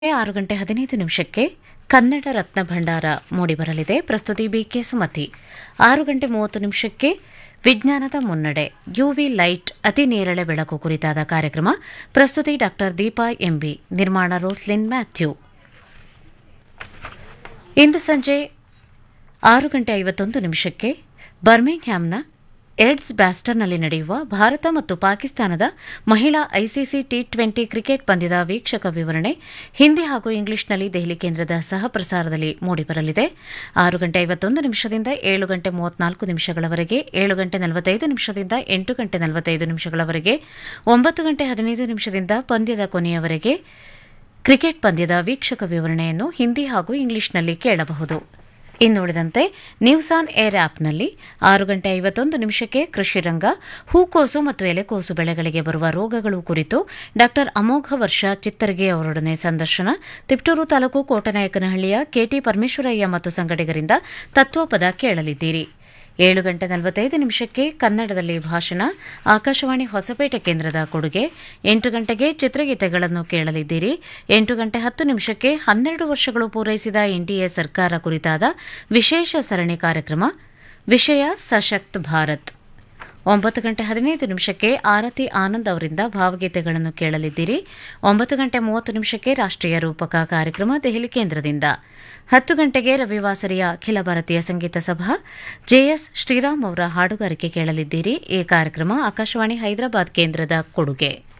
ಆರು ಗಂಟೆ ಹದಿನೈದು ನಿಮಿಷಕ್ಕೆ ಕನ್ನಡ ರತ್ನ ಭಂಡಾರ ಮೂಡಿಬರಲಿದೆ ಪ್ರಸ್ತುತಿ ಬಿಕೆ ಸುಮತಿ ಆರು ಗಂಟೆ ಮೂವತ್ತು ನಿಮಿಷಕ್ಕೆ ವಿಜ್ಞಾನದ ಮುನ್ನಡೆ ಯುವಿ ಲೈಟ್ ಅತಿ ನೇರಳೆ ಬೆಳಕು ಕುರಿತಾದ ಕಾರ್ಯಕ್ರಮ ಪ್ರಸ್ತುತಿ ಡಾ ದೀಪಾ ಎಂಬಿ ನಿರ್ಮಾಣ ರೋಸ್ಲಿನ್ ಮ್ಯಾಥ್ಯೂ ಇಂದು ಸಂಜೆ ಆರು ಗಂಟೆ ಐವತ್ತೊಂದು ನಿಮಿಷಕ್ಕೆ ಬರ್ಮಿಂಗ್ಹ್ಯಾಮ್ನ ಎಡ್ಸ್ ಬ್ಯಾಸ್ಟರ್ನಲ್ಲಿ ನಡೆಯುವ ಭಾರತ ಮತ್ತು ಪಾಕಿಸ್ತಾನದ ಮಹಿಳಾ ಐಸಿಸಿ ಟಿ ಟ್ವೆಂಟಿ ಕ್ರಿಕೆಟ್ ಪಂದ್ಯದ ವೀಕ್ಷಕ ವಿವರಣೆ ಹಿಂದಿ ಹಾಗೂ ಇಂಗ್ಲಿಷ್ನಲ್ಲಿ ದೆಹಲಿ ಕೇಂದ್ರದ ಸಹ ಪ್ರಸಾರದಲ್ಲಿ ಮೂಡಿಬರಲಿದೆ ಆರು ಗಂಟೆ ಐವತ್ತೊಂದು ನಿಮಿಷದಿಂದ ಏಳು ಗಂಟೆ ಮೂವತ್ನಾಲ್ಕು ನಿಮಿಷಗಳವರೆಗೆ ಏಳು ಗಂಟೆ ನಲವತ್ತೈದು ನಿಮಿಷದಿಂದ ಎಂಟು ಗಂಟೆ ನಲವತ್ತೈದು ನಿಮಿಷಗಳವರೆಗೆ ಒಂಬತ್ತು ಗಂಟೆ ಹದಿನೈದು ನಿಮಿಷದಿಂದ ಪಂದ್ಯದ ಕೊನೆಯವರೆಗೆ ಕ್ರಿಕೆಟ್ ಪಂದ್ಯದ ವೀಕ್ಷಕ ವಿವರಣೆಯನ್ನು ಹಿಂದಿ ಹಾಗೂ ಇಂಗ್ಲಿಷ್ನಲ್ಲಿ ಕೇಳಬಹುದು ಇನ್ನುಳಿದಂತೆ ನ್ಯೂಸ್ ಆನ್ ಏರ್ ಆಪ್ನಲ್ಲಿ ಆರು ಗಂಟೆ ಐವತ್ತೊಂದು ನಿಮಿಷಕ್ಕೆ ಕೃಷಿ ರಂಗ ಹೂಕೋಸು ಮತ್ತು ಎಲೆಕೋಸು ಬೆಳೆಗಳಿಗೆ ಬರುವ ರೋಗಗಳು ಕುರಿತು ಡಾ ಅಮೋಘ ವರ್ಷ ಚಿತ್ತರ್ಗಿ ಅವರೊಡನೆ ಸಂದರ್ಶನ ತಿಪ್ಟೂರು ತಾಲೂಕು ಕೋಟನಾಯಕನಹಳ್ಳಿಯ ಕೆಟಿ ಪರಮೇಶ್ವರಯ್ಯ ಮತ್ತು ಸಂಗಡಿಗರಿಂದ ತತ್ವಪದ ಕೇಳಲಿದ್ದೀರಿ ಏಳು ಗಂಟೆ ನಲವತ್ತೈದು ನಿಮಿಷಕ್ಕೆ ಕನ್ನಡದಲ್ಲಿ ಭಾಷಣ ಆಕಾಶವಾಣಿ ಹೊಸಪೇಟೆ ಕೇಂದ್ರದ ಕೊಡುಗೆ ಎಂಟು ಗಂಟೆಗೆ ಚಿತ್ರಗೀತೆಗಳನ್ನು ಕೇಳಲಿದ್ದೀರಿ ಎಂಟು ಗಂಟೆ ಹತ್ತು ನಿಮಿಷಕ್ಕೆ ಹನ್ನೆರಡು ವರ್ಷಗಳು ಪೂರೈಸಿದ ಎನ್ಡಿಎ ಸರ್ಕಾರ ಕುರಿತಾದ ವಿಶೇಷ ಸರಣಿ ಕಾರ್ಯಕ್ರಮ ವಿಷಯ ಸಶಕ್ತ್ ಭಾರತ್ ಒಂಬತ್ತು ಗಂಟೆ ಹದಿನೈದು ನಿಮಿಷಕ್ಕೆ ಆರತಿ ಆನಂದ್ ಅವರಿಂದ ಭಾವಗೀತೆಗಳನ್ನು ಕೇಳಲಿದ್ದೀರಿ ಒಂಬತ್ತು ಗಂಟೆ ಮೂವತ್ತು ನಿಮಿಷಕ್ಕೆ ರಾಷ್ಟ್ರೀಯ ರೂಪಕ ಕಾರ್ಯಕ್ರಮ ದೆಹಲಿ ಕೇಂದ್ರದಿಂದ ಹತ್ತು ಗಂಟೆಗೆ ರವಿವಾಸರಿಯ ಅಖಿಲ ಭಾರತೀಯ ಸಂಗೀತ ಸಭಾ ಜೆಎಸ್ ಶ್ರೀರಾಮ್ ಅವರ ಹಾಡುಗಾರಿಕೆ ಕೇಳಲಿದ್ದೀರಿ ಈ ಕಾರ್ಯಕ್ರಮ ಆಕಾಶವಾಣಿ ಹೈದರಾಬಾದ್ ಕೇಂದ್ರದ ಕೊಡುಗೆ